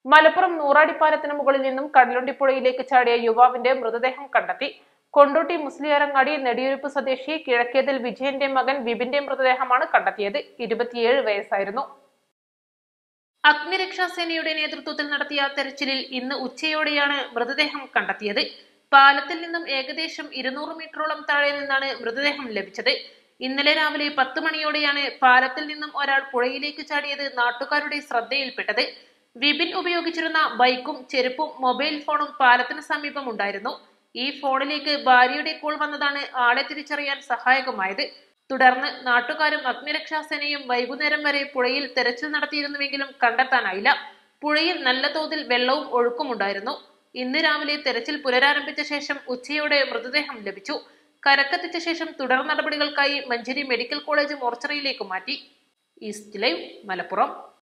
മലപ്പുറം നൂറാടിപ്പാലത്തിന് മുകളിൽ നിന്നും കടലുണ്ടിപ്പുഴയിലേക്ക് ചാടിയ യുവാവിന്റെ മൃതദേഹം കണ്ടെത്തി കൊണ്ടോട്ടി മുസ്ലിയാരങ്ങാടി നെടിയുരുപ്പ് സ്വദേശി കിഴക്കേതിൽ വിജയന്റെ മകൻ വിപിന്റെ മൃതദേഹമാണ് കണ്ടെത്തിയത് ഇരുപത്തിയേഴ് വയസ്സായിരുന്നു അഗ്നിരക്ഷാസേനയുടെ നേതൃത്വത്തിൽ നടത്തിയ തെരച്ചിലിൽ ഇന്ന് ഉച്ചയോടെയാണ് മൃതദേഹം കണ്ടെത്തിയത് പാലത്തിൽ നിന്നും ഏകദേശം ഇരുന്നൂറ് മീറ്ററോളം താഴെ നിന്നാണ് മൃതദേഹം ലഭിച്ചത് ഇന്നലെ രാവിലെ പത്ത് മണിയോടെയാണ് പാലത്തിൽ നിന്നും ഒരാൾ പുഴയിലേക്ക് ചാടിയത് നാട്ടുകാരുടെ ശ്രദ്ധയിൽപ്പെട്ടത് വിപിൻ ഉപയോഗിച്ചിരുന്ന ബൈക്കും ചെരുപ്പും മൊബൈൽ ഫോണും പാലത്തിന് സമീപം ഉണ്ടായിരുന്നു ഈ ഫോണിലേക്ക് ഭാര്യയുടെ കോൾ വന്നതാണ് ആളെ തിരിച്ചറിയാൻ സഹായകമായത് തുടർന്ന് നാട്ടുകാരും അഗ്നിരക്ഷാസേനയും വൈകുന്നേരം വരെ പുഴയിൽ തെരച്ചിൽ നടത്തിയിരുന്നുവെങ്കിലും കണ്ടെത്താനായില്ല പുഴയിൽ നല്ല തോതിൽ വെള്ളവും ഒഴുക്കുമുണ്ടായിരുന്നു ഇന്ന് രാവിലെ തെരച്ചിൽ പുനരാരംഭിച്ച ശേഷം ഉച്ചയോടെ മൃതദേഹം ലഭിച്ചു കരക്കെത്തിച്ച ശേഷം തുടർ നടപടികൾക്കായി മഞ്ചേരി മെഡിക്കൽ കോളേജ് മോർച്ചറിയിലേക്ക് മാറ്റി ഈസ്റ്റ് ലൈവ് മലപ്പുറം